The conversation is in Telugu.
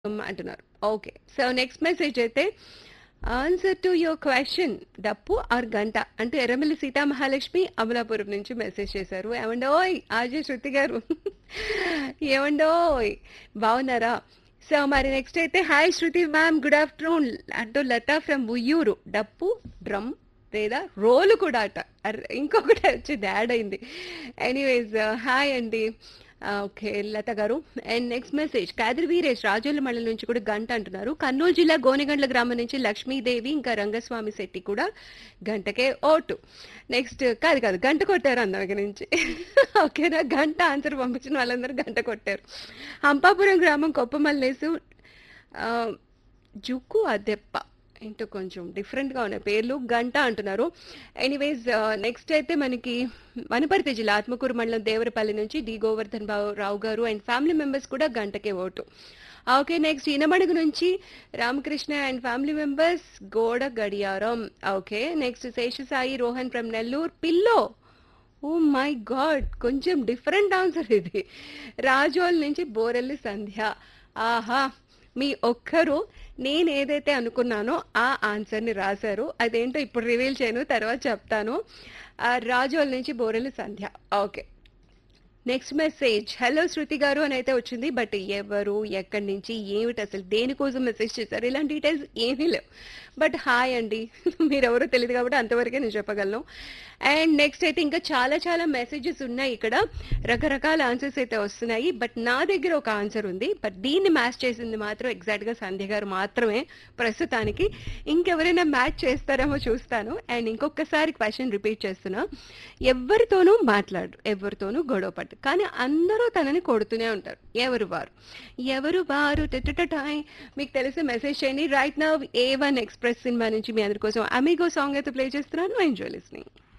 హ్మ్. అంటున్నారు. ఓకే. సో నెక్స్ట్ మెసేజ్ అయితే ఆన్సర్ టు యువర్ క్వెషన్ డప్పు ఆర్ గంట అంటూ ఎర్రమిల్లి సీతామహాలక్ష్మి అమలాపురం నుంచి మెసేజ్ చేశారు. ఏవండోయ్ ఆర్జే శృతి గారు ఏవండోయ్ బాగున్నారా? సో మరి నెక్స్ట్ అయితే hi Shruti ma'am good afternoon అంటూ లతా ఫ్రమ్ ఉయ్యూరు డప్పు డ్రమ్ లేదా రోలు కూడా అట అర్రె ఇంకొకటి వచ్చింది యాడ్ అయింది ఎనీవేస్ హాయ్ అండి ఓకే లత గారు and next message Kadiri Veeresh Rajola మండలం నుంచి కూడా గంట అంటున్నారు కర్నూలు జిల్లా గోనెగండ్ల గ్రామం నుంచి లక్ష్మీదేవి ఇంకా రంగస్వామి శెట్టి కూడా గంటకే ఓటు నెక్స్ట్ కాదు కాదు గంట కొట్టారు అందరికి నుంచి ఓకేనా గంట ఆన్సర్ పంపించిన వాళ్ళందరూ గంట కొట్టారు హంపాపురం గ్రామం కొప్పమల్లేసు ఆ, జుక్కు అదెప్ప ఏంటో కొంచెం డిఫరెంట్గా ఉన్నాయి పేర్లు గంట అంటున్నారు ఎనీవేస్ నెక్స్ట్ అయితే మనకి వనపర్తి జిల్లా ఆత్మకూరు మండలం దేవరపల్లి నుంచి డి గోవర్ధన్ బాబు రావు గారు అండ్ ఫ్యామిలీ మెంబర్స్ కూడా గంటకే ఓటు ఓకే నెక్స్ట్ ఈనమడుగు నుంచి రామకృష్ణ అండ్ ఫ్యామిలీ మెంబర్స్ గోడ గడియారం okay next Seshasai Rohan from Nellore pillow oh my god కొంచెం డిఫరెంట్ ఆన్సర్ ఇది రాజోల్ నుంచి బోరెల్లి సంధ్య ఆహా మీ ఒక్కరు నేను ఏదైతే అనుకున్నానో ఆ ఆన్సర్ని రాశారు అదేంటో ఇప్పుడు రివీల్ చేయను తర్వాత చెప్తాను ఆ, రాజోల్ నుంచి Borelli Sandhya okay next message hello Shruti గారు అని అయితే వచ్చింది బట్ ఎవరు ఎక్కడి నుంచి ఏమిటి అసలు దేనికోసం మెసేజ్ చేశారు ఇలాంటి డీటెయిల్స్ ఏమీ లేవు బట్ హాయ్ అండి మీరెవరో తెలియదు కాబట్టి అంతవరకే నేను చెప్పగలను అండ్ నెక్స్ట్ అయితే ఇంకా చాలా చాలా మెసేజెస్ ఉన్నాయి ఇక్కడ రకరకాల ఆన్సర్స్ అయితే వస్తున్నాయి బట్ నా దగ్గర ఒక ఆన్సర్ ఉంది బట్ దీన్ని మ్యాచ్ చేసింది మాత్రం ఎగ్జాక్ట్గా సంధ్య గారు మాత్రమే ప్రస్తుతానికి ఇంకెవరైనా మ్యాచ్ చేస్తారేమో చూస్తాను అండ్ ఇంకొకసారి క్వశ్చన్ రిపీట్ చేస్తున్నా ఎవరితోనూ మాట్లాడు ఎవరితోనూ గొడవ పట్టు కానీ అందరూ తనని కొడుతూనే ఉంటారు ఎవరు వారు ఎవరు వారు టెటటాయ్ మీకు తెలిసే మెసేజ్ చేయండి right now A one express సినిమా నుంచి మీ అందరి కోసం అమిగో సాంగ్ అయితే ప్లే చేస్తున్నాను ఎంజాయ్ లిస్నింగ్